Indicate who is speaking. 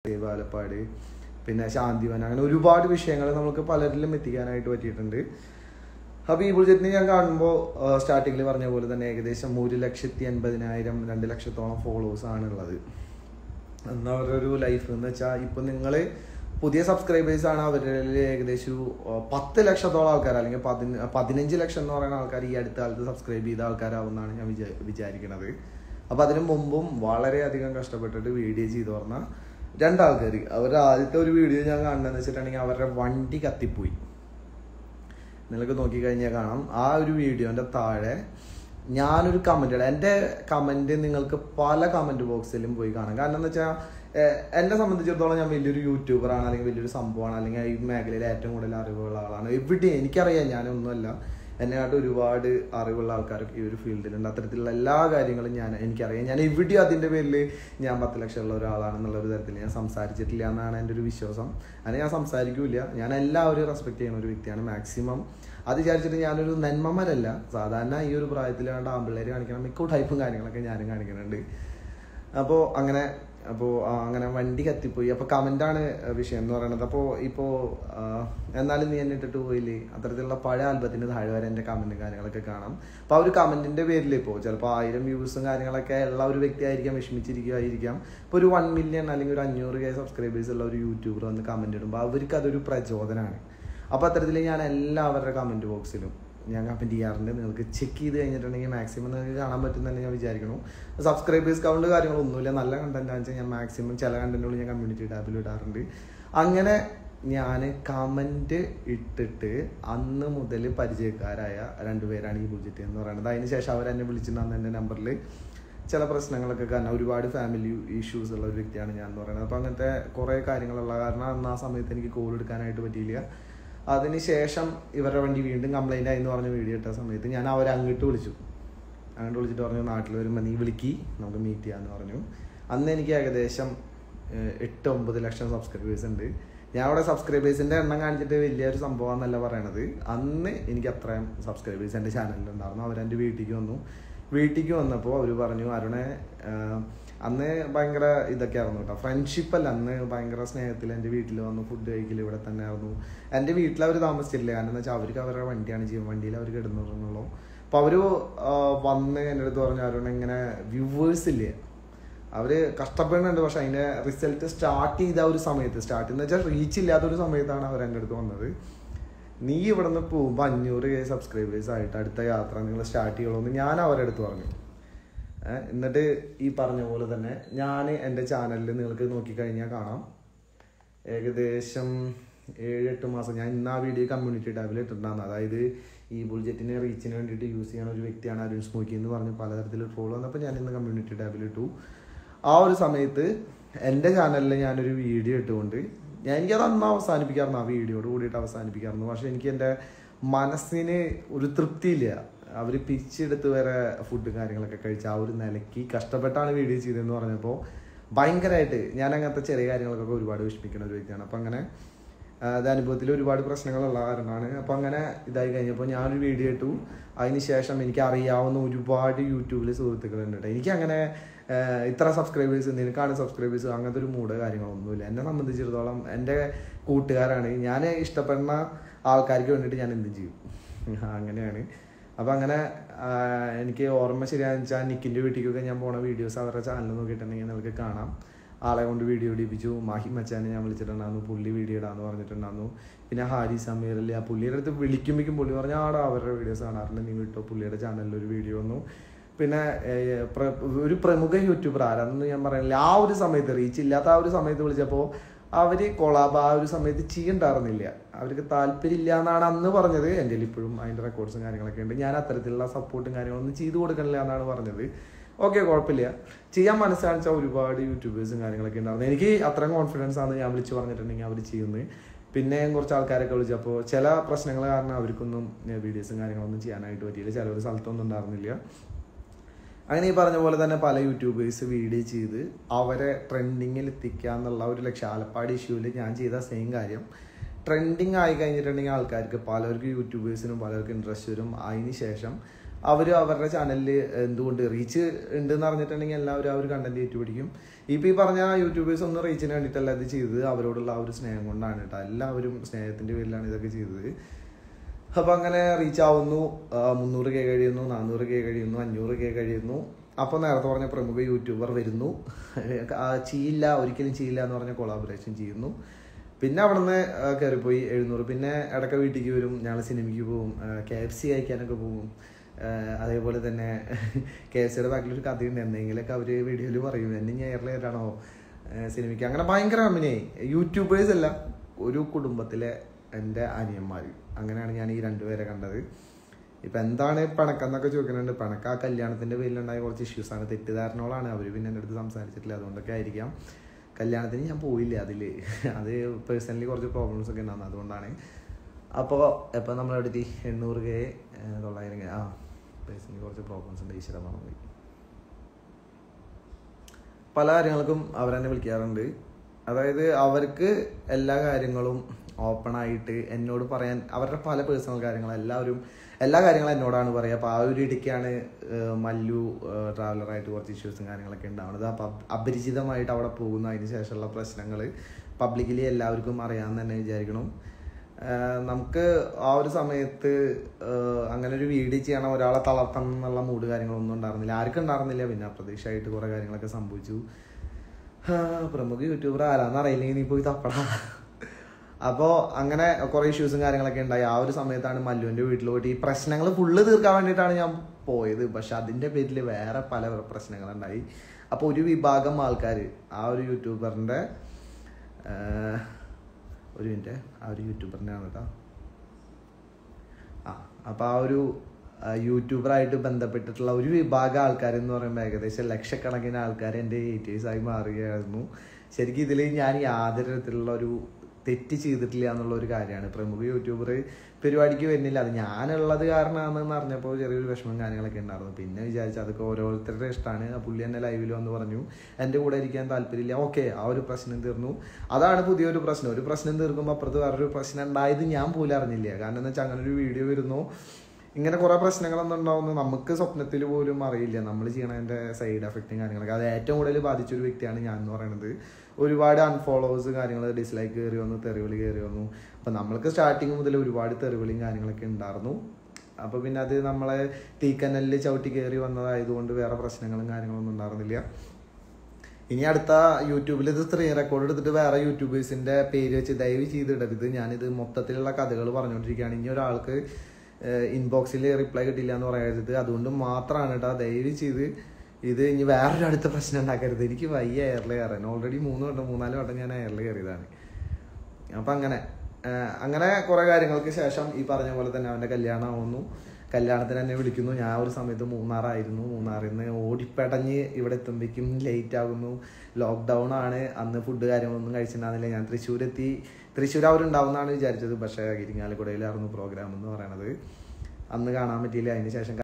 Speaker 1: ദേവ് ആലപ്പാട് പിന്നെ ശാന്തിവൻ അങ്ങനെ ഒരുപാട് വിഷയങ്ങൾ നമുക്ക് പലരിലും എത്തിക്കാനായിട്ട് പറ്റിയിട്ടുണ്ട് അപ്പോൾ ഈ ബുൾജറ്റിനെ ഞാൻ കാണുമ്പോൾ സ്റ്റാർട്ടിങ്ങിൽ പറഞ്ഞ പോലെ തന്നെ ഏകദേശം ഒരു ലക്ഷത്തി എൺപതിനായിരം രണ്ട് ലക്ഷത്തോളം ഫോളോവേഴ്സ് ആണ് ഉള്ളത് എന്നാ അവരുടെ ഒരു ലൈഫ് എന്ന് വെച്ചാൽ ഇപ്പം നിങ്ങൾ പുതിയ സബ്സ്ക്രൈബേഴ്സ് ആണ് അവരിൽ ഏകദേശം ഒരു ആ, പത്ത് ലക്ഷത്തോളം ആൾക്കാർ അല്ലെങ്കിൽ പതിന പതിനഞ്ച് ലക്ഷം എന്ന് പറയുന്ന ആൾക്കാർ ഈ അടുത്ത കാലത്ത് സബ്സ്ക്രൈബ് ചെയ്ത ആൾക്കാരാവുമെന്നാണ് ഞാൻ വിചാ വിചാരിക്കുന്നത് അപ്പോൾ അതിനു മുമ്പും വളരെയധികം കഷ്ടപ്പെട്ടിട്ട് വീഡിയോ ചെയ്തു പറഞ്ഞാൽ രണ്ടാൾക്കാർ അവരുടെ ആദ്യത്തെ ഒരു വീഡിയോ ഞാൻ കാണുന്നതെന്ന് വെച്ചിട്ടുണ്ടെങ്കിൽ അവരുടെ വണ്ടി കത്തിപ്പോയി നിങ്ങൾക്ക് നോക്കിക്കഴിഞ്ഞാൽ കാണാം ആ ഒരു വീഡിയോന്റെ താഴെ ഞാനൊരു കമന്റ് ഇടാം എൻ്റെ കമന്റ് നിങ്ങൾക്ക് പല കമന്റ് ബോക്സിലും പോയി കാണാം കാരണം എന്ന് വെച്ചാൽ എന്നെ സംബന്ധിച്ചിടത്തോളം ഞാൻ വലിയൊരു യൂട്യൂബറാണ് അല്ലെങ്കിൽ വലിയൊരു സംഭവമാണ് അല്ലെങ്കിൽ ഈ മേഖലയിൽ ഏറ്റവും കൂടുതൽ അറിവുള്ള ആളാണ് എവിടെ എനിക്കറിയാം ഞാനൊന്നുമല്ല എന്നെക്കാട്ട് ഒരുപാട് അറിവുള്ള ആൾക്കാരൊക്കെ ഈ ഒരു ഫീൽഡിലുണ്ട് അത്തരത്തിലുള്ള എല്ലാ കാര്യങ്ങളും ഞാൻ എനിക്കറിയാം ഞാൻ എവിടെയും അതിൻ്റെ പേരിൽ ഞാൻ പത്ത് ലക്ഷമുള്ള ഒരാളാണെന്നുള്ള ഒരു തരത്തിൽ ഞാൻ സംസാരിച്ചിട്ടില്ല എന്നാണ് എൻ്റെ ഒരു വിശ്വാസം അങ്ങനെ ഞാൻ സംസാരിക്കൂല ഞാൻ എല്ലാവരും റെസ്പെക്ട് ചെയ്യുന്ന ഒരു വ്യക്തിയാണ് മാക്സിമം അത് വിചാരിച്ചിട്ട് ഞാനൊരു നന്മമരല്ല സാധാരണ ഈ ഒരു പ്രായത്തിൽ വേണ്ട ആമ്പിള്ളേർ കാണിക്കണം മിക്ക ടൈപ്പും കാര്യങ്ങളൊക്കെ ഞാനും കാണിക്കുന്നുണ്ട് അപ്പോൾ അങ്ങനെ അപ്പോൾ അങ്ങനെ വണ്ടി കത്തിപ്പോയി അപ്പോൾ കമൻ്റാണ് വിഷയം എന്ന് പറയുന്നത് അപ്പോൾ ഇപ്പോൾ എന്നാലും നീ എന്നെ ഇട്ടിട്ട് പോയില്ലേ അത്തരത്തിലുള്ള പഴയ ആൽബത്തിൻ്റെ താഴെ വരെ എൻ്റെ കമൻറ്റും കാര്യങ്ങളൊക്കെ കാണാം അപ്പോൾ ആ ഒരു കമൻറ്റിൻ്റെ പേരിൽ ഇപ്പോൾ ചിലപ്പോൾ ആയിരം വ്യൂസും കാര്യങ്ങളൊക്കെ ഉള്ള ഒരു വ്യക്തി ആയിരിക്കാം വിഷമിച്ചിരിക്കുമായിരിക്കാം ഇപ്പോൾ ഒരു വൺ മില്യൺ അല്ലെങ്കിൽ ഒരു അഞ്ഞൂറ് കെ സബ്സ്ക്രൈബേഴ്സ് ഉള്ള ഒരു യൂട്യൂബർ വന്ന് കമൻറ്റ് ഇടുമ്പോൾ അവർക്ക് അതൊരു പ്രചോദനമാണ് അപ്പോൾ അത്തരത്തിൽ ഞാൻ എല്ലാവരുടെ കമൻറ്റ് ബോക്സിലും ഞാൻ കമൻറ്റ് ചെയ്യാറുണ്ട് നിങ്ങൾക്ക് ചെക്ക് ചെയ്ത് കഴിഞ്ഞിട്ടുണ്ടെങ്കിൽ മാക്സിമം നിങ്ങൾക്ക് കാണാൻ പറ്റും തന്നെ ഞാൻ വിചാരിക്കുന്നു സബ്സ്ക്രൈബേഴ്സ് കൗണ്ട് കാര്യങ്ങളൊന്നുമില്ല നല്ല കണ്ടന്റ് ആണെന്ന് വെച്ചാൽ ഞാൻ മാക്സിമം ചില കണ്ടന്റുകൾ ഞാൻ കമ്മ്യൂണിറ്റി ടാബിൽ ഇടാറുണ്ട് അങ്ങനെ ഞാൻ കമൻറ്റ് ഇട്ടിട്ട് അന്ന് മുതൽ പരിചയക്കാരായ രണ്ടുപേരാണ് ഈ ബുൾജറ്റ് എന്ന് പറയുന്നത് അതിന് ശേഷം അവരെന്നെ വിളിച്ചിട്ടുണ്ടെന്ന് എൻ്റെ നമ്പറിൽ ചില പ്രശ്നങ്ങളൊക്കെ കാരണം ഒരുപാട് ഫാമിലി ഇഷ്യൂസ് ഉള്ള ഒരു വ്യക്തിയാണ് ഞാൻ എന്ന് പറയുന്നത് അപ്പോൾ അങ്ങനത്തെ കുറേ കാര്യങ്ങളുള്ള കാരണം അന്ന് ആ സമയത്ത് എനിക്ക് കോൾ എടുക്കാനായിട്ട് പറ്റിയില്ല അതിനുശേഷം ഇവരുടെ വണ്ടി വീണ്ടും കംപ്ലൈൻ്റ് ആയി എന്ന് പറഞ്ഞ വീഡിയോ ഇട്ട സമയത്ത് ഞാൻ അവരെ അങ്ങോട്ട് വിളിച്ചു അങ്ങോട്ട് വിളിച്ചിട്ട് പറഞ്ഞു നാട്ടിൽ വരുമ്പോൾ നീ വിളിക്കി നമുക്ക് മീറ്റ് ചെയ്യാമെന്ന് പറഞ്ഞു അന്ന് എനിക്ക് ഏകദേശം ഏഹ്, എട്ട് ഒമ്പത് ലക്ഷം സബ്സ്ക്രൈബേഴ്സ് ഉണ്ട് ഞാൻ അവിടെ സബ്സ്ക്രൈബേഴ്സിൻ്റെ എണ്ണം കാണിച്ചിട്ട് വലിയൊരു സംഭവം എന്നല്ല പറയണത് അന്ന് എനിക്ക് അത്രയും സബ്സ്ക്രൈബേഴ്സ് എൻ്റെ ചാനലിൽ ഉണ്ടായിരുന്നു അവരെൻ്റെ വീട്ടിലേക്ക് വന്നു വീട്ടിലേക്ക് വന്നപ്പോൾ അവർ പറഞ്ഞു അരുണെ ആഹ്, അന്ന് ഭയങ്കര ഇതൊക്കെ ആയിരുന്നു കേട്ടോ ഫ്രണ്ട്ഷിപ്പ് അല്ല അന്ന് ഭയങ്കര സ്നേഹത്തിൽ എൻ്റെ വീട്ടിൽ വന്നു ഫുഡ് കഴിക്കൽ ഇവിടെ തന്നെ ആയിരുന്നു എൻ്റെ വീട്ടിൽ അവർ താമസിച്ചില്ല കാരണം എന്താ വെച്ചാൽ അവർക്ക് അവരുടെ വണ്ടിയാണ് ജീവൻ വണ്ടിയിൽ അവർ കിടന്നുള്ളൂ അപ്പോൾ അവർ വന്ന് എൻ്റെ അടുത്ത് പറഞ്ഞു അരുൺ ഇങ്ങനെ വ്യൂവേഴ്സ് ഇല്ലേ അവര് കഷ്ടപ്പെടുന്നുണ്ട് പക്ഷെ അതിന്റെ റിസൾട്ട് സ്റ്റാർട്ട് ചെയ്ത ഒരു സമയത്ത് സ്റ്റാർട്ട് എന്ന് വെച്ചാൽ റീച്ച് ഇല്ലാത്ത ഒരു സമയത്താണ് അവർ എൻ്റെ അടുത്ത് വന്നത് നീ ഇവിടെ നിന്ന് പോകുമ്പോൾ അഞ്ഞൂറ് കെ സബ്സ്ക്രൈബേഴ്സ് ആയിട്ട് അടുത്ത യാത്ര നിങ്ങൾ സ്റ്റാർട്ട് ചെയ്യുള്ളൂ എന്ന് ഞാൻ അവരുടെ അടുത്ത് പറഞ്ഞു ഏഹ് എന്നിട്ട് ഈ പറഞ്ഞ പോലെ തന്നെ ഞാൻ എൻ്റെ ചാനലിൽ നിങ്ങൾക്ക് നോക്കിക്കഴിഞ്ഞാൽ കാണാം ഏകദേശം ഏഴ് എട്ട് മാസം ഞാൻ ഇന്ന് ആ വീഡിയോ കമ്മ്യൂണിറ്റി ടാബിൽ ഇട്ടിട്ടുണ്ടായിരുന്നു അതായത് ഈ ബുൾജറ്റിനെ റീച്ചിന് വേണ്ടിയിട്ട് യൂസ് ചെയ്യുന്ന ഒരു വ്യക്തിയാണ് അരുൺ സ്മോക്കി എന്ന് പറഞ്ഞ് പലതരത്തിൽ ട്രോൾ വന്നപ്പോൾ ഞാൻ ഇന്ന് കമ്മ്യൂണിറ്റി ടാബിൽ ഇട്ടു ആ ഒരു സമയത്ത് എൻ്റെ ചാനലിൽ ഞാനൊരു വീഡിയോ ഇട്ടുകൊണ്ട് ഞാൻ എനിക്കത് അന്ന് അവസാനിപ്പിക്കാറുണ്ട് ആ വീഡിയോയോട് കൂടിയിട്ട് അവസാനിപ്പിക്കാറുണ്ട് പക്ഷെ എനിക്ക് എൻ്റെ മനസ്സിന് ഒരു തൃപ്തിയില്ല അവർ പിച്ചെടുത്ത് വരെ ഫുഡ് കാര്യങ്ങളൊക്കെ കഴിച്ച് ആ ഒരു നിലയ്ക്ക് കഷ്ടപ്പെട്ടാണ് വീഡിയോ ചെയ്തതെന്ന് പറഞ്ഞപ്പോൾ ഭയങ്കരമായിട്ട് ഞാൻ അങ്ങനത്തെ ചെറിയ കാര്യങ്ങൾക്കൊക്കെ ഒരുപാട് വിഷമിക്കുന്ന ഒരു വ്യക്തിയാണ് അപ്പം അങ്ങനെ ആ, അത് അനുഭവത്തിൽ ഒരുപാട് പ്രശ്നങ്ങളുള്ള കാരണമാണ് അപ്പം അങ്ങനെ ഇതായി കഴിഞ്ഞപ്പോൾ ഞാനൊരു വീഡിയോ ഇട്ടു അതിന് ശേഷം എനിക്ക് അറിയാവുന്ന ഒരുപാട് യൂട്യൂബിൽ സുഹൃത്തുക്കളുണ്ട് കേട്ടോ എനിക്കങ്ങനെ ആ, ഇത്ര സബ്സ്ക്രൈബേഴ്സ് നിനക്കാണ് സബ്സ്ക്രൈബേഴ്സ് അങ്ങനത്തെ ഒരു മൂഡ് കാര്യങ്ങളൊന്നുമില്ല എന്നെ സംബന്ധിച്ചിടത്തോളം എൻ്റെ കൂട്ടുകാരാണ് ഞാൻ ഇഷ്ടപ്പെടുന്ന ആൾക്കാർക്ക് വേണ്ടിയിട്ട് ഞാൻ എന്തും ചെയ്യും അങ്ങനെയാണ് അപ്പം അങ്ങനെ ആ, എനിക്ക് ഓർമ്മ ശരിയാണെന്ന് വെച്ചാൽ നിക്കിൻ്റെ വീട്ടിലേക്കൊക്കെ ഞാൻ പോണ വീഡിയോസ് അവരുടെ ചാനൽ നോക്കിയിട്ടുണ്ടെങ്കിൽ നിങ്ങൾക്ക് കാണാം ആളെ കൊണ്ട് വീഡിയോ ഇടിപ്പിച്ചു മാഹി മച്ചാനെ ഞാൻ വിളിച്ചിട്ടുണ്ടായിരുന്നു പുള്ളി വീഡിയോ ഇടാന്ന് പറഞ്ഞിട്ടുണ്ടായിരുന്നു പിന്നെ ഹാരി സമീർ അല്ലേ ആ പുള്ളിയുടെ അടുത്ത് വിളിക്കുമ്പോഴേക്കും പുള്ളി പറഞ്ഞാൽ ആടാ അവരുടെ വീഡിയോസ് കാണാറുണ്ട് നീ വിട്ടോ പുള്ളിയുടെ ചാനലിൽ ഒരു വീഡിയോ വന്നു പിന്നെ ഏർ, പ്ര- ഒരു പ്രമുഖ യൂട്യൂബർ ആരാന്ന് ഞാൻ പറയുന്നില്ല ആ ഒരു സമയത്ത് റീച്ച് ഇല്ലാത്ത ആ ഒരു സമയത്ത് വിളിച്ചപ്പോൾ അവര് കൊളാബ് ആ ഒരു സമയത്ത് ചെയ്യണ്ടായിരുന്നില്ല അവർക്ക് താല്പര്യമില്ല എന്നാണ് അന്ന് പറഞ്ഞത് എൻ്റെ കയ്യിൽ ഇപ്പോഴും അതിൻ്റെ റെക്കോർഡ്സും കാര്യങ്ങളൊക്കെ ഉണ്ട് ഞാൻ അത്തരത്തിലുള്ള സപ്പോർട്ടും കാര്യങ്ങളൊന്നും ചെയ്തു കൊടുക്കണില്ല എന്നാണ് പറഞ്ഞത് ഓക്കെ കുഴപ്പമില്ല ചെയ്യാൻ മനസ്സാണിച്ചാൽ ഒരുപാട് യൂട്യൂബേഴ്സും കാര്യങ്ങളൊക്കെ ഉണ്ടായിരുന്നു എനിക്ക് അത്രയും കോൺഫിഡൻസ് ആണ് ഞാൻ വിളിച്ച് പറഞ്ഞിട്ടുണ്ടെങ്കിൽ അവർ ചെയ്യുന്നത് പിന്നെ കുറച്ച് ആൾക്കാരൊക്കെ വിളിച്ചപ്പോൾ ചില പ്രശ്നങ്ങൾ കാരണം അവർക്കൊന്നും വീഡിയോസും കാര്യങ്ങളൊന്നും ചെയ്യാനായിട്ട് പറ്റിയില്ല ചിലവർ സ്ഥലത്തൊന്നും ഉണ്ടായിരുന്നില്ല അങ്ങനെ ഈ പറഞ്ഞ പോലെ തന്നെ പല യൂട്യൂബേഴ്സ് വീഡിയോ ചെയ്ത് അവരെ ട്രെൻഡിങ്ങിൽ എത്തിക്കുക എന്നുള്ള ഒരു ലക്ഷ്യം ആലപ്പാട് ഇഷ്യൂവിൽ ഞാൻ ചെയ്ത സെയിം കാര്യം ട്രെൻഡിങ് ആയി കഴിഞ്ഞിട്ടുണ്ടെങ്കിൽ ആൾക്കാർക്ക് പലർക്കും യൂട്യൂബേഴ്സിനും പലർക്കും ഇൻട്രസ്റ്റ് വരും അതിന് ശേഷം അവർ അവരുടെ ചാനലിൽ എന്തുകൊണ്ട് റീച്ച് ഉണ്ടെന്ന് അറിഞ്ഞിട്ടുണ്ടെങ്കിൽ എല്ലാവരും ആ ഒരു കണ്ടന്റ് ഏറ്റുപിടിക്കും ഇപ്പം ഈ പറഞ്ഞ യൂട്യൂബേഴ്സ് ഒന്നും റീച്ചിന് വേണ്ടിയിട്ടല്ല ഇത് ചെയ്തത് അവരോടുള്ള ആ ഒരു സ്നേഹം കൊണ്ടാണ് കേട്ടോ എല്ലാവരും സ്നേഹത്തിന്റെ പേരിലാണ് ഇതൊക്കെ ചെയ്തത് അപ്പൊ അങ്ങനെ റീച്ച് ആവുന്നു ആ, മുന്നൂറ് കെ കഴിയുന്നു നാനൂറ് കെ കഴിയുന്നു അഞ്ഞൂറ് കെ കഴിയുന്നു അപ്പോൾ നേരത്തെ പറഞ്ഞ പ്രമുഖ യൂട്യൂബർ വരുന്നു ആ, ചെയ്യില്ല ഒരിക്കലും ചെയ്യില്ല എന്ന് പറഞ്ഞ കൊളാബറേഷൻ ചെയ്യുന്നു പിന്നെ അവിടുന്ന് ആ, കയറിപ്പോയി എഴുന്നൂറ് പിന്നെ ഇടയ്ക്ക് വീട്ടിലേക്ക് വരും ഞങ്ങൾ സിനിമയ്ക്ക് പോകും കെ എഫ് സി കഴിക്കാനൊക്കെ പോകും ആ, അതേപോലെ തന്നെ കെ എഫ് സിയുടെ ബാക്കിലൊരു കഥയുണ്ട് എന്തെങ്കിലുമൊക്കെ അവർ വീഡിയോയിൽ പറയും എന്നെ ഞാൻ എയർലൈനാണോ സിനിമയ്ക്ക് അങ്ങനെ ഭയങ്കര കമ്പനിയായി യൂട്യൂബേഴ്സ് അല്ല ഒരു കുടുംബത്തിലെ എൻ്റെ അനിയന്മാർ അങ്ങനെയാണ് ഞാൻ ഈ രണ്ടുപേരെ കണ്ടത് ഇപ്പം എന്താണ് പിണക്കം എന്നൊക്കെ ചോദിക്കുന്നുണ്ട് പിണക്ക ആ കല്യാണത്തിൻ്റെ പേരിലുണ്ടായ കുറച്ച് ഇഷ്യൂസാണ് തെറ്റിദ്ധാരണകളാണ് അവർ പിന്നെ എൻ്റെ അടുത്ത് സംസാരിച്ചിട്ടില്ല അതുകൊണ്ടൊക്കെ ആയിരിക്കാം കല്യാണത്തിന് ഞാൻ പോയില്ല അതിൽ അത് പേഴ്സണലി കുറച്ച് പ്രോബ്ലംസ് ഒക്കെ ഉണ്ടാകുന്നത് അതുകൊണ്ടാണ് അപ്പോൾ എപ്പോൾ നമ്മളെടുത്തി എണ്ണൂറ് കെ തൊള്ളായിരം കെ ആ പേഴ്സണലി കുറച്ച് പ്രോബ്ലംസ് ഉണ്ട് ഈശ്വര മറന്നു പല കാര്യങ്ങൾക്കും അവരെന്നെ വിളിക്കാറുണ്ട് അതായത് അവർക്ക് എല്ലാ കാര്യങ്ങളും ഓപ്പൺ ആയിട്ട് എന്നോട് പറയാൻ അവരുടെ പല പേഴ്സണൽ കാര്യങ്ങൾ എല്ലാവരും എല്ലാ കാര്യങ്ങളും എന്നോടാണ് പറയുക അപ്പോൾ ആ ഒരു ഇടയ്ക്കാണ് ഏഹ്, മല്ലു ട്രാവലറായിട്ട് കുറച്ച് ഇഷ്യൂസും കാര്യങ്ങളൊക്കെ ഉണ്ടാവുന്നത് അപ്പോൾ അപ്- അപരിചിതമായിട്ട് അവിടെ പോകുന്ന അതിന് ശേഷമുള്ള പ്രശ്നങ്ങൾ പബ്ലിക്കലി എല്ലാവർക്കും അറിയാമെന്ന് തന്നെ വിചാരിക്കണം ആഹ് നമുക്ക് ആ ഒരു സമയത്ത് ആഹ് അങ്ങനെ ഒരു വീഡിയോ ചെയ്യണം ഒരാളെ തളർത്തണം എന്നുള്ള മൂഡ് കാര്യങ്ങളൊന്നും ഉണ്ടായിരുന്നില്ല ആർക്കും ഉണ്ടായിരുന്നില്ല പിന്നെ അപ്രതീക്ഷയായിട്ട് കുറെ കാര്യങ്ങളൊക്കെ സംഭവിച്ചു ആഹ് പ്രമുഖ യൂട്യൂബർ ആരാന്ന് അറിയില്ലെങ്കിൽ നീ പോയി തപ്പടാ അപ്പോൾ അങ്ങനെ കുറെ ഇഷ്യൂസും കാര്യങ്ങളൊക്കെ ഉണ്ടായി ആ ഒരു സമയത്താണ് മല്ലുവിന്റെ വീട്ടിൽ പോയിട്ട് ഈ പ്രശ്നങ്ങൾ ഫുള്ള് തീർക്കാൻ വേണ്ടിയിട്ടാണ് ഞാൻ പോയത് പക്ഷെ അതിന്റെ പേരിൽ വേറെ പല പ്രശ്നങ്ങളുണ്ടായി അപ്പോൾ ഒരു വിഭാഗം ആൾക്കാർ ആ ഒരു യൂട്യൂബറിന്റെ ആഹ്, ഒരു മിനിറ്റ് ആ ഒരു യൂട്യൂബറിന്റെ ആണ് കേട്ടോ ആ അപ്പോൾ ആ ഒരു ആ, യൂട്യൂബറായിട്ട് ബന്ധപ്പെട്ടിട്ടുള്ള ഒരു വിഭാഗം ആൾക്കാർ എന്ന് പറയുമ്പോൾ ഏകദേശം ലക്ഷക്കണക്കിന് ആൾക്കാർ എൻ്റെ haters ആയി മാറുകയായിരുന്നു ശരിക്കും ഇതിൽ ഞാൻ യാതൊരു തരത്തിലുള്ള ഒരു തെറ്റ് ചെയ്തിട്ടില്ല എന്നുള്ള ഒരു കാര്യമാണ് പ്രമുഖ യൂട്യൂബർ പരിപാടിക്ക് വരുന്നില്ല അത് ഞാനുള്ളത് കാരണമാണെന്ന് അറിഞ്ഞപ്പോൾ ചെറിയൊരു വിഷമം കാര്യങ്ങളൊക്കെ ഉണ്ടായിരുന്നു പിന്നെ വിചാരിച്ചു അതൊക്കെ ഓരോരുത്തരുടെ ഇഷ്ടമാണ് ആ പുള്ളി എന്നെ ലൈവിൽ വന്ന് പറഞ്ഞു എൻ്റെ കൂടെ ഇരിക്കാൻ താല്പര്യമില്ല ഓക്കെ ആ ഒരു പ്രശ്നം തീർന്നു അതാണ് പുതിയൊരു പ്രശ്നം ഒരു പ്രശ്നം തീർക്കുമ്പോൾ അപ്പുറത്ത് വേറൊരു പ്രശ്നം ഉണ്ടായത് ഞാൻ പോലും അറിഞ്ഞില്ല കാരണം എന്താ വെച്ചാൽ അങ്ങനെ ഒരു വീഡിയോ വരുന്നു ഇങ്ങനെ കുറെ പ്രശ്നങ്ങളൊന്നും ഉണ്ടാവുന്നു നമുക്ക് സ്വപ്നത്തിൽ പോലും അറിയില്ല നമ്മൾ ചെയ്യണതിന്റെ സൈഡ് എഫക്റ്റും കാര്യങ്ങളൊക്കെ അത് ഏറ്റവും കൂടുതൽ ബാധിച്ചൊരു വ്യക്തിയാണ് ഞാൻ എന്ന് പറയുന്നത് ഒരുപാട് അൺഫോളോവേഴ്സ് കാര്യങ്ങൾ ഡിസ്ലൈക്ക് കയറി വന്നു തെറിവിളി കയറി വന്നു അപ്പൊ നമ്മൾക്ക് സ്റ്റാർട്ടിങ് മുതൽ ഒരുപാട് തെറിവിളിയും കാര്യങ്ങളൊക്കെ ഉണ്ടായിരുന്നു അപ്പൊ പിന്നെ അത് നമ്മളെ തീക്കനലിൽ ചവിട്ടി കയറി വന്നതായതുകൊണ്ട് വേറെ പ്രശ്നങ്ങളും കാര്യങ്ങളൊന്നും ഉണ്ടായിരുന്നില്ല ഇനി അടുത്ത യൂട്യൂബിൽ ഇത് സ്ക്രീൻ റെക്കോർഡ് എടുത്തിട്ട് വേറെ യൂട്യൂബേഴ്സിന്റെ പേര് വെച്ച് ദയവ് ചെയ്തിടരുത് ഞാനിത് മൊത്തത്തിലുള്ള കഥകൾ പറഞ്ഞുകൊണ്ടിരിക്കുകയാണ് ഇനി ഒരാൾക്ക് ഇൻബോക്സിൽ റിപ്ലൈ കിട്ടില്ല എന്ന് പറയരുത് അതുകൊണ്ട് മാത്രമാണ് കേട്ടോ ദയവ് ചെയ്ത് ഇത് ഇനി വേറൊരു അടുത്ത പ്രശ്നം ഉണ്ടാക്കരുത് എനിക്ക് വയ്യ എയറിൽ കയറാൻ ഓൾറെഡി മൂന്ന് വട്ടം മൂന്നാല് വട്ടം ഞാൻ എയറിൽ കയറിയതാണ് അപ്പൊ അങ്ങനെ ആഹ് അങ്ങനെ കുറെ കാര്യങ്ങൾക്ക് ശേഷം ഈ പറഞ്ഞ പോലെ തന്നെ അവന്റെ കല്യാണം ആവുന്നു കല്യാണത്തിന് എന്നെ വിളിക്കുന്നു ഞാൻ ഒരു സമയത്ത് മൂന്നാറായിരുന്നു മൂന്നാറിൽ നിന്ന് ഓടിപ്പടഞ്ഞ് ഇവിടെ എത്തുമ്പോഴേക്കും ലേറ്റ് ആകുന്നു ലോക്ക്ഡൗൺ ആണ് അന്ന് ഫുഡ് കാര്യങ്ങളൊന്നും കഴിച്ചിട്ടുണ്ടായിരുന്നില്ല ഞാൻ തൃശ്ശൂരെത്തി തൃശ്ശൂർ അവരുണ്ടാവുന്നതാണ് വിചാരിച്ചത് പക്ഷേ ഇരിങ്ങാലക്കുടയിലായിരുന്നു പ്രോഗ്രാം എന്ന് പറയണത് അന്ന് കാണാൻ പറ്റിയില്ല അതിന് ശേഷം